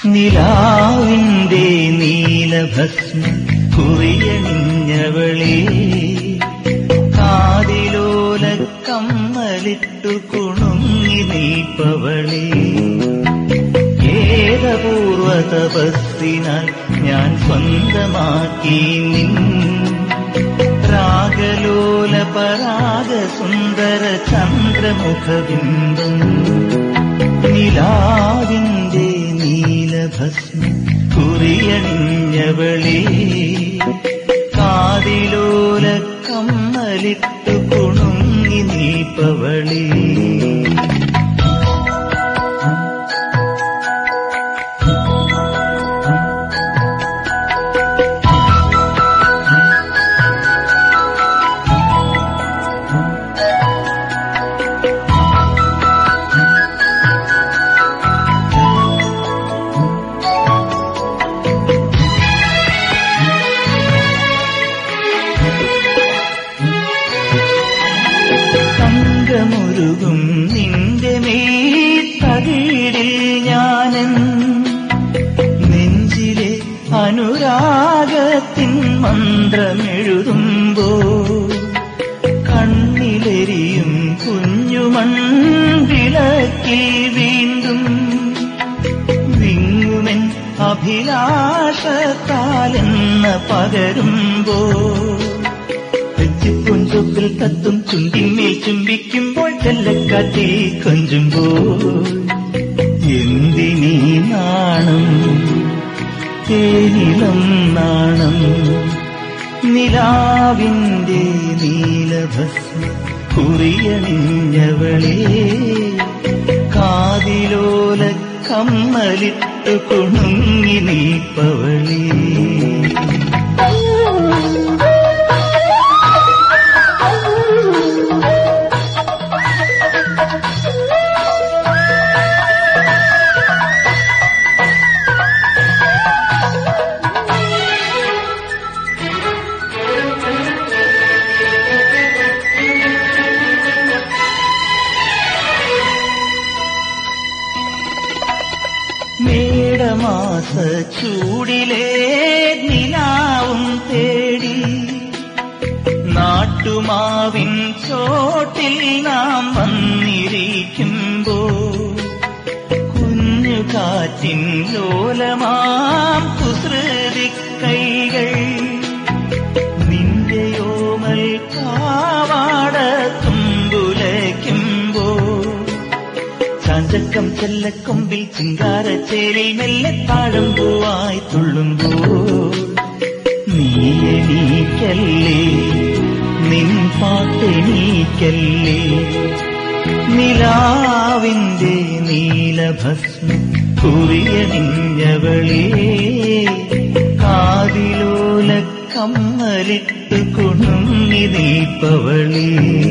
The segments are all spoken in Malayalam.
നിലാവിന്റെ നീലഭസ്മം കുറിയണിഞ്ഞവളേ കാതിലോല കമ്മലിട്ടു കുണുങ്ങി നീപ്പവളേ ഏതപൂർവ തപസ്സിനാൽ ഞാൻ സ്വന്തമാക്കി നിൻ രാഗലോല പരാഗ സുന്ദര ചന്ദ്രമുഖബിംബം നിലാവിന്റെ നീലഭസ്മം കുറിയണിഞ്ഞവളേ കാതിലോല കമ്മലിട്ടു കുണുങ്ങി നീപ്പവളേ തങ്കമുരുകും നിന്റെ മേത്തകിടിൽ ഞാനൻ നെഞ്ചിലെ അനുരാഗത്തിൻ മന്ത്രമെഴുതുമ്പോ കണ്ണിലെരിയും കുഞ്ഞുമൺവിളക്കിൽ വീണ്ടും വിങ്ങുമെൻ അഭിലാഷത്താലെന്ന പകരുമ്പോ പൊഞ്ചൊപ്പിൽ തത്തും ചുണ്ടിന്മേൽ ചുംബിക്കുമ്പോൾ ചെല്ലക്കാറ്റിൽ കൊഞ്ചുമ്പോൾ എന്തിനീ നാണം തേനിളം നാണം നിലാവിന്റെ നീലഭസ്മം കുറിയണിഞ്ഞവളേ കാതിലോല കമ്മലിട്ടു കുണുങ്ങി നീപ്പവളേ മേടമാസ ചൂടിലേ നിലാവും തേടി നാട്ടുമാവിൻ ചോട്ടിൽ നാം വന്നിരിക്കുമ്പോ കുഞ്ഞു കാറ്റിൻ ലോലമാം കുസൃതി കൈകൾ നിന്റെയോമൽ പാവാട തുമ്പുലയ്ക്കുമ്പോ ചാഞ്ചക്കം ചെല്ലക്കൊമ്പിൽ ചിങ്കാരച്ചേരിൽ മെല്ലെ താഴം പൂവായി തുള്ളുമ്പോൾ നീ എണീക്കല്ലേ നിൻ പാട്ടെണീക്കല്ലേ നിലാവിന്റെ നീലഭസ്മം കുറിയണിഞ്ഞവളേ കാതിലോല കമ്മലിട്ട് കുണുങ്ങി നീപ്പവളേ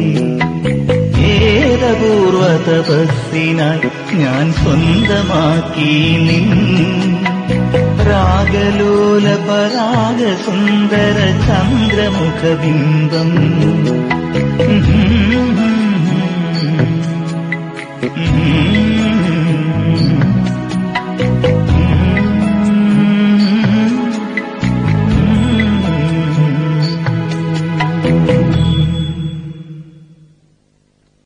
ഏതപൂർവ തപസ്സിനാൽ ഞാൻ സ്വന്തമാക്കി നിൻ രാഗലോല പരാഗ സുന്ദര ചന്ദ്രമുഖബിംബം